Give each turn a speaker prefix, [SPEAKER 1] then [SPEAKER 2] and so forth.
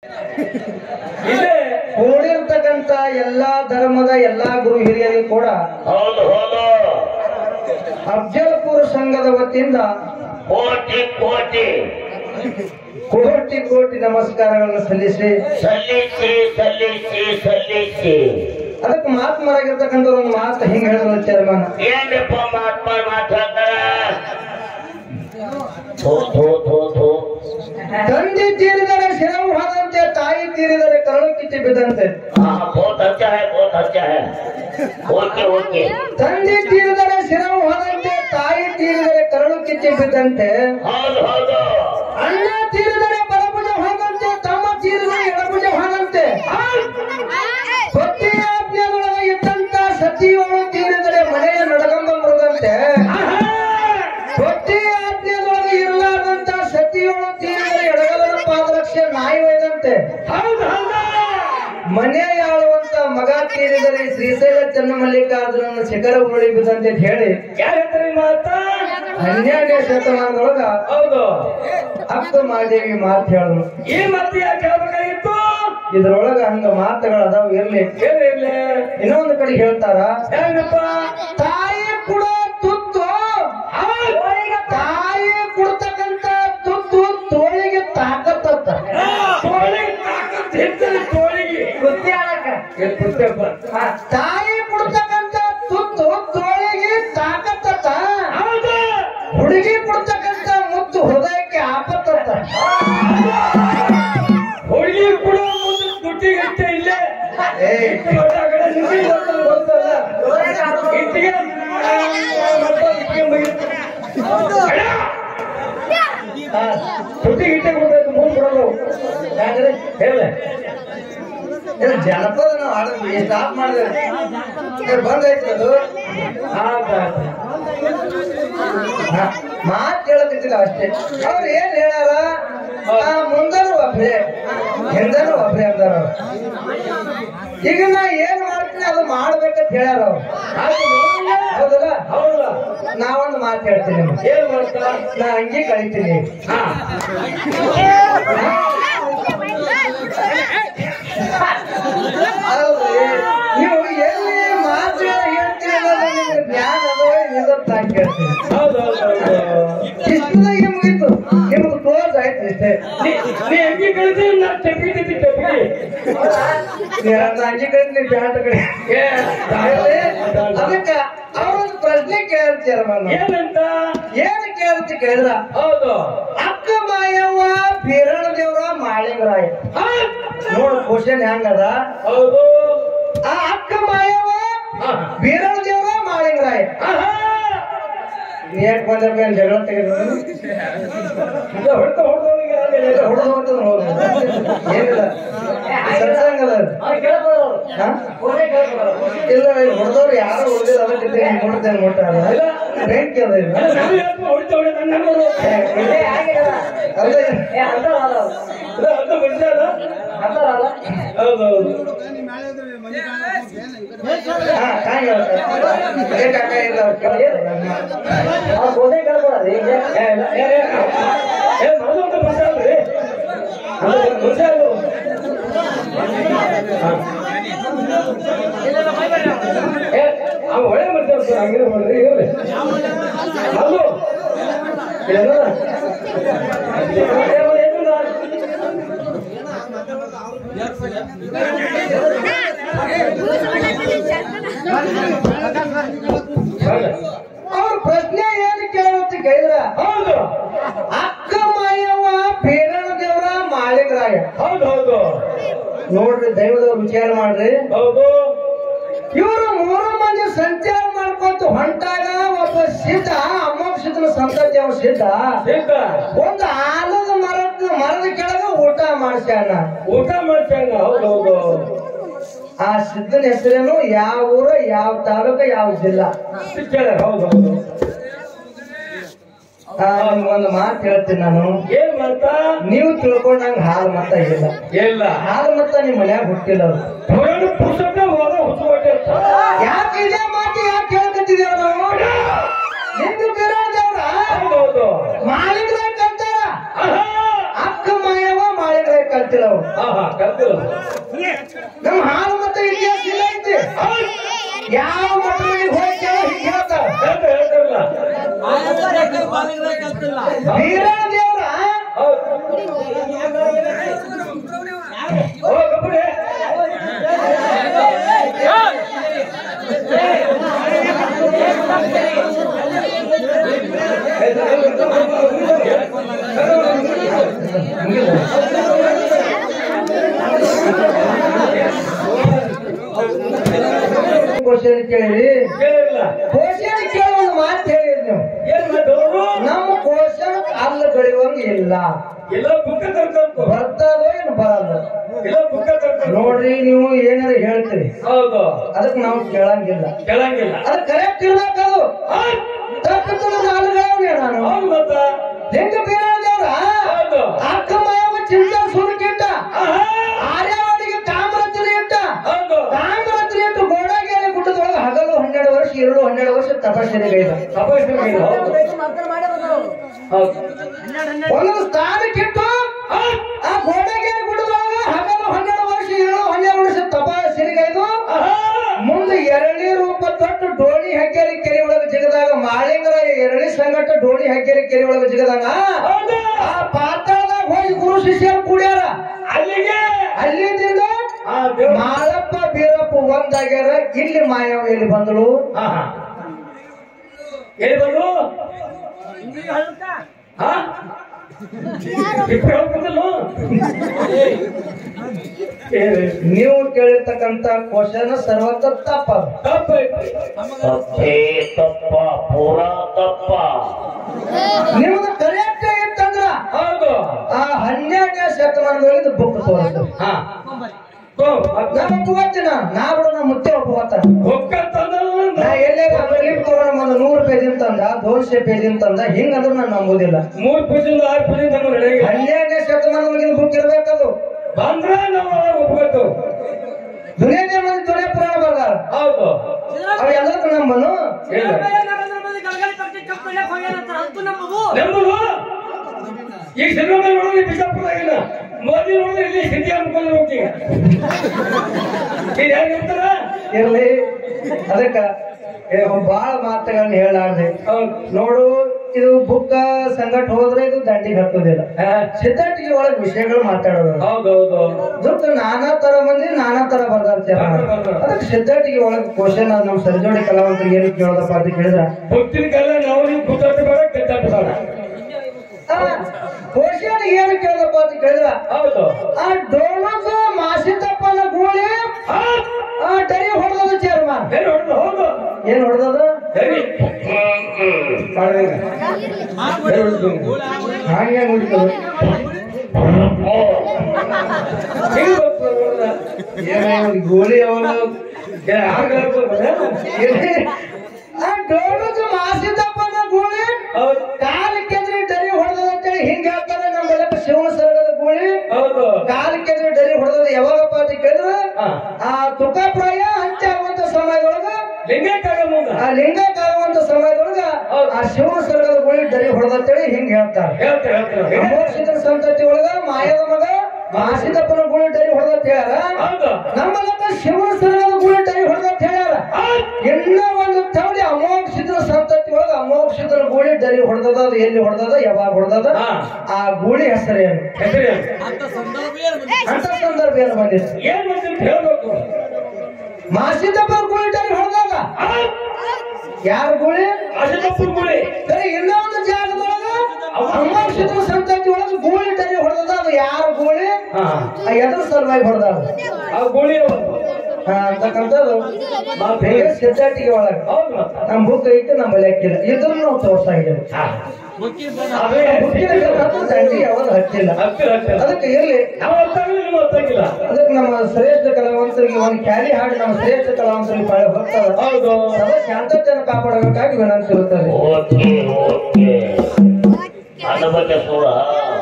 [SPEAKER 1] ಇಲ್ಲೇ
[SPEAKER 2] ಕೂಡಿರ್ತಕ್ಕಂತ ಎಲ್ಲಾ ಧರ್ಮದ ಎಲ್ಲಾ ಗುರು ಹಿರಿಯರಿಗೂ ಕೂಡ
[SPEAKER 3] ಹೌದು ಹೌದು
[SPEAKER 2] ಅಫ್ಜಲ್ಪುರ ಸಂಘದ ವತಿಯಿಂದ
[SPEAKER 3] ಕೋಟಿ ಕೋಟಿ
[SPEAKER 2] ಕೋಟಿ ಕೋಟಿ ನಮಸ್ಕಾರಗಳನ್ನು ಸಲ್ಲಿಸಿ
[SPEAKER 3] ಸಲ್ಲಿಸಿ ಸಲ್ಲಿಸಿ ಸಲ್ಲಿಸಿ
[SPEAKER 2] ಅದಕ್ಕೆ ಮಹಾತ್ಮರಾಗಿರ್ತಕ್ಕಂಥ ಒಂದು ಮಾತು ಹಿಂಗೆ ಹೇಳಿದ್ರು ಚೇರ್ಮನ್
[SPEAKER 3] ಏನಪ್ಪ ಮಹಾತ್ಮ ಮಾತಾಡ್ತಾರ ಥೋ ಥೋ ಥೋ ಥೋ
[SPEAKER 2] ತಂದೆ ತೀರಿದರೆ ಶಿರವು ಹೋದಂತೆ ತಾಯಿ ತೀರಿದರೆ ಕರಳು ಕಿಚ್ಚಿ ಬಿದ್ದಂತೆ
[SPEAKER 3] हाँ बहुत अच्छा है बहुत अच्छा है ओके ओके
[SPEAKER 2] ತಂದೆ ತೀರಿದರೆ ಶಿರವು ಹೋದಂತೆ ತಾಯಿ ತೀರಿದರೆ ಕರಳು ಕಿಚ್ಚಿ ಬಿದ್ದಂತೆ
[SPEAKER 3] ಹೌದು ಹೌದು
[SPEAKER 2] ಅಣ್ಣ ತೀರಿದರೆ ಬಲಭುಜ ಹೋದಂತೆ ತಮ್ಮ ತೀರಿದರೆ ಎಡಭುಜ ಹೋದಂತೆ ಪತಿ ಆಜ್ಞೆಯೊಳಗೆ ಇದ್ದಂತ ಸತಿಯೊಳು ತೀರಿದರೆ ಮನೆಯ ನಡಗಂಬ ಮುರಿದಂತೆ ಪತಿ ಆಜ್ಞೆಯೊಳಗೆ ಇರಲಾರ್ದಂತ ಸತಿಯೊಳು ತೀರಿದರೆ ಎಡಗಲದ ಪಾದರಕ್ಷೆ ನಾಯಿ ಒಯ್ದಂತೆ
[SPEAKER 1] ಹೌದು ಹೌದು
[SPEAKER 2] ಮನೆ ಆಳುವಂತ ಮಗ ತೀರಿದರೆ ಶ್ರೀಶೈಲ ಚನ್ನಮಲ್ಲಿಕಾರ್ಜುನನ ಶಿಖರ ಉರುಳಿ ಬಿದ್ದಂತೆ ಅಂತ ಹೇಳಿ
[SPEAKER 1] ಯಾರ ಹತ್ರ ಈ ಮಾತ
[SPEAKER 2] ಹನ್ನೆರಡನೇ ಶತಮಾನದೊಳಗ
[SPEAKER 1] ಹೌದು
[SPEAKER 2] ಅಕ್ಕ ಮಾದೇವಿ ಮಾತು ಹೇಳಿದ್ರು
[SPEAKER 1] ಈ ಮಾತು ಯಾಕೆ ಹೇಳ್ಬೇಕಾಗಿತ್ತು
[SPEAKER 2] ಇದ್ರೊಳಗ ಹಂಗ ಮಾತುಗಳದಾವ ಇರ್ಲಿ
[SPEAKER 1] ಏನು ಇರ್ಲಿ
[SPEAKER 2] ಇನ್ನೊಂದು ಕಡೆ ಹೇಳ್ತಾರ
[SPEAKER 1] ಏನಪ್ಪ
[SPEAKER 2] ತಾಯಿ ಕೂಡ ತುತ್ತು ತಾಯಿ ಕೊಡ್ತಕ್ಕಂತ ತುತ್ತು ತೋಳಿಗೆ ತಾಕತ್ತತ್ತ
[SPEAKER 1] ತೋಳಿಗೆ ತಾಕತ್ತು ಹೆಚ್ಚಿನ ತೋಳಿಗೆ
[SPEAKER 2] ಕುಸ್ತಿ ಆಡಕ
[SPEAKER 1] ಏನ್ ಪುಸ್ತಕ
[SPEAKER 2] ತಾಯಿ ಕೊಡ್ತಕ್ಕಂತ ತುತ್ತು ತೋಳಿಗೆ ತಾಕತ್ತತ್ತ
[SPEAKER 1] ಹೌದು
[SPEAKER 2] ಹುಡುಗಿ ಕೊಡ್ತಕ್ಕಂತ ಮುತ್ತು ಹೃದಯಕ್ಕೆ ಆಪತ್ತತ್ತ
[SPEAKER 1] ಹುಡುಗಿ ಕೂಡ ಮುಂದೆ ದುಡ್ಡಿಗೆ ಅಷ್ಟೇ ಇಲ್ಲೇ
[SPEAKER 2] ಏಯ್
[SPEAKER 1] ದೊಡ್ಡ ಕಡೆ ನುಡಿ ಗೊತ್ತಲ್ಲ, ಗೊತ್ತಲ್ಲ. ಇಟ್ಟಿಗೆ ಮತ್ತೆ ಇಟ್ಟಿಗೆ ಮುಗಿತು. ಅಣ್ಣ!
[SPEAKER 2] ಹಾ,
[SPEAKER 1] ದುಡ್ಡಿಗೆ ಇಟ್ಟೆ ಕೊಡ್ಬೇಕು ಮುಂದೆ ಕೊಡಲ್ಲ ಅವು.
[SPEAKER 2] ಯಾಕ್ರಿ?
[SPEAKER 1] ಹೇಳ
[SPEAKER 2] ಇದು ಜನಪದ ನಾವು ಆಡೋದು ಸ್ಟಾಪ್ ಮಾಡಿದ್ರೆ ಬಂದೈತಿ ಅದು ಮಾತು ಹೇಳಕತ್ತಿಲ್ಲ ಅಷ್ಟೇ ಅವ್ರು ಏನ್ ಹೇಳ್ಯಾರ ಆ, ಮುಂದನು ಒಬ್ರೆ ಹಿಂದನು ಒಬ್ರೆ ಅಂದಾರ ಅವ್ರು. ಈಗ ನಾ ಏನ್ ಮಾಡ್ತೀನಿ ಅದು ಮಾಡ್ಬೇಕಂತ ಹೇಳ್ಯಾರ ಅವ್ರು ಹೌದಲ್ಲ
[SPEAKER 1] ಹೌದಾ
[SPEAKER 2] ನಾವೊಂದು ಮಾತು ಹೇಳ್ತೀನಿ ನಿಮ್ಗೆ.
[SPEAKER 1] ಏನ್ ಮಾಡ್ತಾ
[SPEAKER 2] ನಾ ಅಂಗಿ ಕಳಿತೀನಿ
[SPEAKER 1] ಹಾ
[SPEAKER 2] ಹೌದ್ರಿ ನೀವು ಎಲ್ಲಿ ಮಾತು ಹೇಳ್ತೀರಿ ಅನ್ನೋದು ನಿಮ್ಗೆ ಜ್ಞಾನ ಅದೋ ಇಲ್ಲೋ ಅಂತ ನಾನ್ ಕೇಳ್ತೀನಿ
[SPEAKER 1] ಹೌದು ಹೌದು ಹೌದು
[SPEAKER 2] ಇಷ್ಟದಾಗೆ ಮುಗೀತು ನಿಮ್ದು ಕ್ಲೋಸ್ ಆಯ್ತು ಇಷ್ಟೇ
[SPEAKER 1] ನೀ- ನೀ ಅಂಗಿ ಕಳಿಸಿ ನಾ ಟೆಪ್ಪಿ ಟೆಪ್ಪಿ ಟೆಪ್ಪಿ
[SPEAKER 2] ಎರಡು ಅಂಗಿ ಕಡೆ ನೀವು ಬ್ಯಾಟ ಕಡೆ
[SPEAKER 1] ಏ,
[SPEAKER 2] ಅದಕ್ಕ ಅವ್ರೊಂದು ಪ್ರಶ್ನೆ ಕೇಳ್ತೀರ ನಾನು
[SPEAKER 1] ಏನಂತ
[SPEAKER 2] ಏನ್ ಕೇಳ್ತಿ ಕೇಳಿದ್ರ
[SPEAKER 1] ಹೌದು
[SPEAKER 2] ಅಕ್ಕ ಮಾಯವ್ವ ಬೀರಣ ದೇವ್ರ ಮಾಳಿಂಗರಾಯ
[SPEAKER 1] ಹಾ,
[SPEAKER 2] ನೋಡು ಕ್ವಶನ್ ಹೆಂಗದ
[SPEAKER 1] ಹೌದು
[SPEAKER 2] ಆ ಅಕ್ಕ ಮಾಯವ್ವ
[SPEAKER 1] ಹಾ,
[SPEAKER 2] ಬೀರಣ ದೇವ್ರ ಮಾಳಿಂಗರಾಯ
[SPEAKER 1] ಆಹಾ.
[SPEAKER 2] ಯಾಕೆ ಬಂದಪ್ಪ ಏನ್ ಜಗಳ ತೆಗೆದ್ರು
[SPEAKER 1] ಇದು ಹೊಡ್ತ ಹೊಡ್ದವ್ನಿಗೆ ಆಮೇಲೆ ಇದು ಹೊಡ್ದ-
[SPEAKER 2] ಹೊಡೆದು ಹೊಡೆದು ನೋಡು ಏನಿಲ್ಲ ಸತ್ಸಂಗ ಅದ ಅದು. ಹಾ? ಇಲ್ಲ ಹೊಡೆದವ್ರು ಯಾರು ಹೊಡೆದಿಲ್ಲ ಅದಕ್ಕೆ ಮುಟ್ತೇನೆ ಮುಟ್ಟಾರ ಬೆಂಕಿ ಅದ ಇದು
[SPEAKER 1] ಅಲ್ಲ, ನಾನು ಯಾಕೆ ಹೊಡ್ತ ಹೊಡ್ದ ನನ್ನ ನೋಡು.
[SPEAKER 2] ಅಲ್ಲ
[SPEAKER 1] ಇದು ಅಂತ ಮನುಷ್ಯ ಅಲ್ಲ? ಹೌದು ಹೌದು
[SPEAKER 2] ಹಾ ಕಾಯಿ ಹೇಳ್ತಾರೆ. ಏ ಕಾಕ ಇಲ್ಲ ಅವ್ರು ಕೇಳ್ತಾರೆ ನನ್ನ.
[SPEAKER 1] ಏ, ಇಲ್ಲ, ಏ, ಏ, ಏ, ಮೊದಲು ಅಂತ ಮನುಷ್ಯ ಅಲ್ರಿ? ಅದು ಮನುಷ್ಯ ಅಲ್ವ? ಹಾ. ಏ, ಅವ ಒಳ್ಳೆ ಮನುಷ್ಯ ಅಲ್ರಿ, ಹಂಗೇನು ಮಾಡ್ರಿ, ಇರ್ಲಿ. ಅದು, ಏನದ? ದೇವರು ಏನಿಲ್ಲ. ಹೌದು.
[SPEAKER 2] ಅವ್ರ ಪ್ರಶ್ನೆ ಏನ್ ಕೇಳುತ್ತ ಕೇಳಿದ್ರ
[SPEAKER 1] ಹೌದು
[SPEAKER 2] ಅಕ್ಕ ಮಾಯವ್ವ ಬೀರಣ ದೇವ್ರ ಮಾಳಿಂಗರಾಯ
[SPEAKER 1] ಹೌದು ಹೌದು
[SPEAKER 2] ನೋಡ್ರಿ ದೈವದವ್ರು ವಿಚಾರ ಮಾಡ್ರಿ
[SPEAKER 1] ಹೌದು
[SPEAKER 2] ಇವರು ಮೂರು ಮಂದಿ ಸಂಚಾರ ಮಾಡ್ಕೊಂತ ಹೊಂಟಾಗ ಒಬ್ಬ ಸಿದ್ಧ ಅಮೋಕ್ಷದ ಸಂತತಿ ಅವ ಸಿದ್ಧ
[SPEAKER 1] ಸಿದ್ಧ
[SPEAKER 2] ಒಂದು ಆಲದ ಮರದ ಮರದ ಕೆಳಗ ಊಟ ಮಾಡ್ಸ್ಯಾನ
[SPEAKER 1] ಊಟ ಮಾಡ್ತಾನ ಹೌದು ಹೌದು
[SPEAKER 2] ಆ ಸಿದ್ಧನ ಹೆಸರೇನು ಯಾವ ಊರ ಯಾವ ತಾಲೂಕ ಯಾವ ಜಿಲ್ಲಾ
[SPEAKER 1] ಸಿಕ್ಕಾರೆ ಹೌದು ಹೌದು
[SPEAKER 2] ಆ, ನಿಮ್ಗೊಂದು ಮಾತು ಹೇಳ್ತೀನಿ ನಾನು
[SPEAKER 1] ಏನ್ ಮಾಡ್ತಾ
[SPEAKER 2] ನೀವು ತಿಳ್ಕೊಂಡಂಗ ಹಾಲು ಮತ ಇಲ್ಲ
[SPEAKER 1] ಇಲ್ಲ
[SPEAKER 2] ಹಾಲು ಮತ ನಿಮ್ ಮನ್ಯಾಗ ಹುಟ್ಟಿಲ್ಲ ಅದು
[SPEAKER 1] ಅವನು ಪುಸ್ತಕ ಹೋದ ಹುಚ್ಚುವಟ್ಟೆ
[SPEAKER 2] ಯಾಕೆ ಇದೇ ಮಾತು ಯಾಕೆ ಹೇಳ್ಕತ್ತಿದೇವ ನಾವು ನಿಮ್ದು ಬಿರೋದೇವ್ರ
[SPEAKER 1] ಹೌದು ಹೌದು
[SPEAKER 2] ಮಾಳಿಗ್ರಾಯ್ ಕಂತಾರ
[SPEAKER 1] ಆಹಾ!
[SPEAKER 2] ಅಕ್ಕ ಮಾಯವ ಮಾಳಿಗ್ರಾಯ್ ಕಲ್ತಿಲ್ಲ ಅವ್ರು
[SPEAKER 1] ಹಾ ಹಾ ಕಲ್ತಿಲ್ಲ
[SPEAKER 2] ನಮ್ಮ ಹಾಲು ಮತ್ತೆ ಇತಿಹಾಸ ಇಲ್ಲ ಐತಿ ಯಾವ ಮಠಗಳಿಗೆ ಹೋಗಿ ಕೇಳೋ ಹಿಂಗೆ ಹೇಳ್ತಾರ
[SPEAKER 1] ಹೇಳ್ತಾ ಹೇಳ್ತಾರಲ್ಲ
[SPEAKER 2] ಬೀರಣ್ಣ ದೇವ್ರ
[SPEAKER 1] ಹೌದು ಓ ಕಬ್ಬಡಿ
[SPEAKER 2] ಕ್ವಶನ್ ಕೇಳಿರಿ
[SPEAKER 1] ಕೇಳಿಲ್ಲ
[SPEAKER 2] ಕ್ವಶನ್ ಕೇಳೋ ಒಂದು ಮಾತು ಹೇಳಿರಿ ನೀವು
[SPEAKER 1] ಏನ್ ಮಾತವರು
[SPEAKER 2] ನಮ್ಮ ಕ್ವಶನ್ ಅಲ್ಲ ಬೆಳೆಯುವಂಗ ಇಲ್ಲ
[SPEAKER 1] ಎಲ್ಲ ಬುಕ್ಕ ತರ್ಕಂತು
[SPEAKER 2] ಬರ್ತದೋ ಏನು ಬರಲ್ಲ
[SPEAKER 1] ಎಲ್ಲ ಬುಕ್ಕ ತರ್ಕಂತು
[SPEAKER 2] ನೋಡ್ರಿ ನೀವು ಏನಾರ ಹೇಳ್ತೀರಿ
[SPEAKER 1] ಹೌದು
[SPEAKER 2] ಅದಕ್ಕೆ ನಾವು ಕೇಳಂಗಿಲ್ಲ
[SPEAKER 1] ಕೇಳಂಗಿಲ್ಲ
[SPEAKER 2] ಅದು ಕರೆಕ್ಟ್ ಇರ್ಬೇಕದು
[SPEAKER 1] ಹೌದ್.
[SPEAKER 2] ತಪ್ಪಿತ್ತು ನಾಲ್ಗಳವನೇ ನಾನು
[SPEAKER 1] ಹೌದು ಮತ್ತ
[SPEAKER 2] ಲಿಂಗ ಬೀರಣ್ಣ ದೇವ್ರ
[SPEAKER 1] ಹೌದು
[SPEAKER 2] ಅಕ್ಕ ಮಾಯವ ಚಿಂತ ಸುರುಕಿಟ್ಟ
[SPEAKER 1] ಆಹಾ.
[SPEAKER 2] ಆರ್ಯವಾಡಿಗೆ ಕಾಮರತ್ರಿ ಇಟ್ಟ
[SPEAKER 1] ಹೌದು
[SPEAKER 2] ಕಾಮರತ್ರಿ ಇಟ್ಟು ಗೋಡಾಗೆರೆ ಗುಡ್ಡದೊಳಗೆ ಹಗಲು ಹನ್ನೆರಡು ವರ್ಷ ಇರಲು ಹನ್ನೆರಡು ವರ್ಷ ತಪಸ್ಸೆನೆಗೈದ
[SPEAKER 1] ತಪಸ್ಸು ಮಾಡಿ, ಹೌದು ಹೌದು
[SPEAKER 2] ಒಂದೊಂದು ಸ್ಥಾನಕ್ಕಿಟ್ಟು
[SPEAKER 1] ಹೌದ್.
[SPEAKER 2] ಆ ಗೋಡಾಗೆರೆ ಗುಡ್ಡದೊಳಗೆ ಹಗಲು ಹನ್ನೆರಡು ವರ್ಷ ಇರಲು ಹನ್ನೆರಡು ವರ್ಷ ತಪಸ್ಸೆನೆಗೈದು
[SPEAKER 1] ಆಹಾ.
[SPEAKER 2] ಮುಂದೆ ಎರಳಿ ರೂಪ ತೊಟ್ಟು ಡೋಣಿ ಹಗ್ಗೇರಿ ಕೆರೆ ಒಳಗ ಜಿಗದಾಗ ಮಾಳಿಂಗರ ಎರಳಿ ಸಂಗಟ ಡೋಣಿ ಹಗ್ಗೇರಿ ಕೆರೆ ಒಳಗ ಜಿಗದಾಗ
[SPEAKER 1] ಹೌದು
[SPEAKER 2] ಆ ಪಾತಾಳದಾಗ ಹೋಗಿ ಗುರು ಶಿಷ್ಯರು ಕೂಡ್ಯಾರ
[SPEAKER 1] ಅಲ್ಲಿಗೆ
[SPEAKER 2] ಅಲ್ಲಿಂದ
[SPEAKER 1] ಆ ದೇವ್ರ
[SPEAKER 2] ಮಾಳಪ್ಪ ಬೀರಪ್ಪ ಒಂದಾಗ್ಯಾರ ಇಲ್ಲಿ ಮಾಯವ ಎಲ್ಲಿ ಬಂದಳು
[SPEAKER 1] ಆಹಾ. ಎಲ್ಲಿ ಬಂದ್ರು ಹಾ ಇಬ್ರು ಹೇಳ್ಬೇಕಲ್ಲ? ಏ,
[SPEAKER 2] ನೀವು ಕೇಳಿರ್ತಕ್ಕಂತ ಕ್ವಶನ್ ಸರ್ವತ್ರ ತಪ್ಪ
[SPEAKER 1] ತಪ್ಪಾಯ್ತು.
[SPEAKER 3] ತಪ್ಪೇ ತಪ್ಪ ಪೂರಾ ತಪ್ಪ
[SPEAKER 2] ನಿಮ್ದು ಕರೆಕ್ಟ್ ಇತ್ತಂದ್ರ
[SPEAKER 1] ಹೌದು
[SPEAKER 2] ಆ ಹನ್ನೆರಡನೇ ಶತಮಾನದೊಳಗೆ ಬುಕ್ ತೋರಿಸ್ತು
[SPEAKER 1] ಹಾ ತೋ, ಮತ್ತ್
[SPEAKER 2] ನಾ ಒಪ್ಪುವತ್ತಿನ ನಾ ಬಿಡು ನಮ್ಮ ಮುತ್ತೆ ಒಪ್ಪುವತ್ತ
[SPEAKER 1] ಹೊಕ್ಕ ತಂದಲ್ಲ
[SPEAKER 2] ನಾ ಎಲ್ಲೇ ಅಂಗಡಿ ತಗೊಂಡ ಒಂದು ನೂರು ಪೇಜಿನ ತಂದ ದೋನ್ಸೆ ಪೇಜಿನ ತಂದ ಹಿಂಗಂದ್ರೆ ನಾನು ನಂಬುದಿಲ್ಲ
[SPEAKER 1] ಮೂರ್ ಪೂಜಿಂದ ಆರು ಪೂಜಿಂದ ನಮ್ಮ ನಡೆಯಂಗಿಲ್ಲ.
[SPEAKER 2] ಹನ್ನೆರಡನೇ ಶತಮಾನದೊಳಗಿನ ಬುಕ್ ಇರ್ಬೇಕದು
[SPEAKER 1] ಬಂದ್ರೆ ನಾವು ಅವಾಗ ಒಪ್ಕೋತು
[SPEAKER 2] ದುನಿಯಾದ ಮಂದಿ ದುನಿಯಾ ಪುರಾಣ ಬರ್ದಾರ
[SPEAKER 1] ಹೌದು
[SPEAKER 2] ಅವ ಎಲ್ಲದಕ್ಕೂ ನಂಬನು
[SPEAKER 1] ಇಲ್ಲ
[SPEAKER 4] ನಂಬುದು
[SPEAKER 1] ನಂಬುದು ಈಗ ಸಿನಿಮಾ ನೋಡಿದ್ರೆ ಬಿಜಾಪುರದಾಗಿಲ್ಲ ಮೋದಿ ನೋಡಿದ್ರೆ ಇಲ್ಲಿ ಹಿಂದಿ ಅನ್ಕೊಂಡು ಹೋಗ್ತೀಗ ಈಗ ಹೆಂಗ್ ಇರ್ತಾರ
[SPEAKER 2] ಇರ್ಲಿ ಅದಕ್ಕ ಏ, ಅವ್ನ್ ಬಾಳ ಮಾತುಗಳನ್ನ ಹೇಳಾರ್ದೆ
[SPEAKER 1] ಹೌದು
[SPEAKER 2] ನೋಡು ಇದು ಬುಕ್ಕ ಸಂಗಟ್ ಹೋದ್ರೆ ಇದು ದಂಡಿಗೆ ಹತ್ತೋದಿಲ್ಲ
[SPEAKER 1] ಹಾ,
[SPEAKER 2] ಸಿದ್ಧಾಟಿಗೆ ಒಳಗ್ ವಿಷಯಗಳು ಮಾತಾಡೋದು
[SPEAKER 1] ಹೌದೌದು
[SPEAKER 2] ದುಡ್ಡು ನಾನಾ ತರ ಮಂದಿ ನಾನಾ ತರ ಬರ್ದಾರ ಅದಕ್ಕೆ ಸಿದ್ಧಾಟಿಗೆ ಒಳಗ್ ಕ್ವಶನ್ ನಮ್ ಸರ್ಜೋಡಿ ಕಲಾವಂತರಿಗೆ ಏನು ಕೇಳೋದಪ್ಪ ಅಂತ ಕೇಳಿದ್ರ
[SPEAKER 1] ಭಕ್ತಿನ ಕಾಲ ನಾವು ನೀವು ಕೂತಾಟ ಬೇಡ ಕೆತ್ತಾಟ ಬೇಡ
[SPEAKER 2] ಕ್ವಶನ್ ಏನು ಕೇಳೋದಪ್ಪ ಅಂತ ಕೇಳಿದ್ರ
[SPEAKER 1] ಹೌದು
[SPEAKER 2] ಆ ಡೋಣದ ಮಾಸಿತಪ್ಪನ ಗೂಳಿ
[SPEAKER 1] ಹೌದ್.
[SPEAKER 2] ಆ ಡರಿ ಹೊಡೆದ ಚೇರ್ಮನ್
[SPEAKER 1] ಸರಿ ಹೊಡ್ದು ಹೌದು
[SPEAKER 2] ಏನ್ ಹೊಡೆದದ
[SPEAKER 1] ಸರಿ ಮಾಡ್ದಂಗ. ಸರಿ ಹೊಡ್ದು.
[SPEAKER 2] ಹಾಗೆ ಹೊಡಿತದ
[SPEAKER 1] ಹಿಂಗ್ ಬರ್ತದೆ ನೋಡ್ದ.
[SPEAKER 2] ಏನ ಗೋಲಿ ಅವನ
[SPEAKER 1] ಏ, ಹಂಗ್ ಹೇಳ್ಬೋದು ಬರೇ?
[SPEAKER 2] ಆ ಡೋಣದ ಮಾಸಿತಪ್ಪನ ಗೂಳಿ
[SPEAKER 1] ಹೌದು
[SPEAKER 2] ಕಾಲಕ್ಕೆದ್ರೆ ಡರಿ ಹೊಡೆದ ಅಂತೇಳಿ ಹಿಂಗ ಹೇಳ್ತಾರೆ ನಮ್ಮೆಲ್ಲ ಶಿವನ ಸರ್ಗದ ಗೂಳಿ
[SPEAKER 1] ಹೌದು
[SPEAKER 2] ಕಾಲಕ್ಕೆದ್ರೆ ಡರಿ ಹೊಡೆದ ಯಾವಾಗಪ್ಪ ಅಂತ ಕೇಳಿದ್ರೆ
[SPEAKER 1] ಹಾ.
[SPEAKER 2] ಆ ತುಕಾಪ್ರಾಯ ಅಂತ್ಯ ಆಗುವಂತ ಸಮಯದೊಳಗ
[SPEAKER 1] ಲಿಂಗಕ್ಕಾಗ ಮುಂದ
[SPEAKER 2] ಆ ಲಿಂಗ ಕಾಗುವಂತ ಸಮಯದೊಳಗ
[SPEAKER 1] ಹೌದು.
[SPEAKER 2] ಆ ಶಿವನ ಸರ್ಗದ ಗೂಳಿ ಡರಿ ಹೊಡೆದಂತೇಳಿ ಹಿಂಗ ಹೇಳ್ತಾರೆ
[SPEAKER 1] ಹೇಳ್ತಾರೆ ಹೇಳ್ತಾರೆ
[SPEAKER 2] ಅಮೋಕ್ಷಿತರ ಸಂತತಿ ಒಳಗ ಮಾಯದ ಮಗ ಮಾಸಿದಪ್ಪನ ಗೂಳಿ ಡರಿ ಹೊಡೆದಂತ ಹೇಳ್ಯಾರ
[SPEAKER 1] ಹೌದು
[SPEAKER 2] ನಮ್ಮಲ್ಲಕ್ಕ ಶಿವನ ಸರ್ಗದ ಗೂಳಿ ಡರಿ ಹೊಡೆದಂತ ಹೇಳ್ಯಾರ
[SPEAKER 1] ಹೌದ್.
[SPEAKER 2] ಇನ್ನ ಒಂದು ತವಳಿ ಅಮೋಕ್ಷಿತರ ಸಂತತಿ ಒಳಗ ಅಮೋಕ್ಷಿತರ ಗೂಳಿ ಡರಿ ಹೊಡೆದದ ಅದು ಎಲ್ಲಿ ಹೊಡೆದದ ಯಾವಾಗ ಹೊಡೆದದ
[SPEAKER 1] ಹಾ.
[SPEAKER 2] ಆ ಗೂಳಿ ಹೆಸರೇನು
[SPEAKER 1] ಹೆಸರೇನು?
[SPEAKER 4] ಅಂತ ಸಂದರ್ಭ ಏನು
[SPEAKER 2] ಅಂತ ಸಂದರ್ಭ ಏನು ಬಂದಿದೆ
[SPEAKER 1] ಏನ್ ಮಾಡ್ತೀನಿ ಹೇಳ್ಬೇಕು
[SPEAKER 2] ಮಾಸಿದಪ್ಪನ ಗೂಳಿ ಡರಿ ಹೊಡೆದಾಗ
[SPEAKER 1] ಹೌದ್.
[SPEAKER 2] ಯಾರ ಗೂಳಿ
[SPEAKER 1] ಅಶೋಕಪ್ಪನ ಗುಡಿ
[SPEAKER 2] ಸರಿ ಇನ್ನೊಂದು ಜಾಗದೊಳಗ ಅಮೋಕ್ಷಿತರ ಸಂತತಿ ಒಳಗ ಗೂಳಿ ಡರಿ ಹೊಡೆದದ ಅದು ಯಾರ ಗೂಳಿ
[SPEAKER 1] ಹಾ
[SPEAKER 2] ಆ ಎದ್ರ ಸಲುವಾಗಿ ಹೊಡೆದ
[SPEAKER 1] ಆ ಗುಳಿ
[SPEAKER 2] ಅಂತಕ್ಕಂಥದ್ದು ಬೇಗ ಸಿದ್ಧಾಟಿಗೆ ಒಳಗ
[SPEAKER 1] ಹೌದು ಮತ್ತೆ
[SPEAKER 2] ನಮ್ ಬುಕ್ ಐತೆ ನಮ್ಮ ಲೆಕ್ಕಿಲ್ಲ ಇದ್ರ ನಾವು ತೋರ್ಸಾಗಿದ್ದೇವೆ
[SPEAKER 1] ಹಾ.
[SPEAKER 4] ಬುಕ್ಕಿ ಬಂದ
[SPEAKER 1] ಅದೇ
[SPEAKER 2] ಬುಕ್ಕಿನ ಗ್ರಂಥ ದಂಡಿ ಯಾವಾಗ ಹಚ್ಚಿಲ್ಲ
[SPEAKER 1] ಹತ್ತಿರ ಹತ್ತಿರ
[SPEAKER 2] ಅದಕ್ಕೆ ಇರ್ಲಿ
[SPEAKER 1] ನಾವು ಅರ್ಥಾಗಿಲ್ಲ ನೀವು ಅರ್ಥಾಗಿಲ್ಲ
[SPEAKER 2] ಅದಕ್ಕೆ ನಮ್ಮ ಶ್ರೇಷ್ಠ ಕಲಾವಂತರಿಗೆ ಒಂದು ಕ್ಯಾಲಿ ಹಾಡಿ ನಮ್ಮ ಶ್ರೇಷ್ಠ ಕಲಾವಂತರಿಗೆ ಬಾಳೆ ಹೋಗ್ತಾರೆ
[SPEAKER 1] ಹೌದು
[SPEAKER 2] ಸದಾ ಶಾಂತತೆಯನ್ನು ಕಾಪಾಡಬೇಕಾಗಿ ವಿನಂತಿ ಇರುತ್ತದೆ
[SPEAKER 3] ಓಕೆ ಓಕೆ ನನ್ನ ಬಗ್ಗೆ ಸೂರ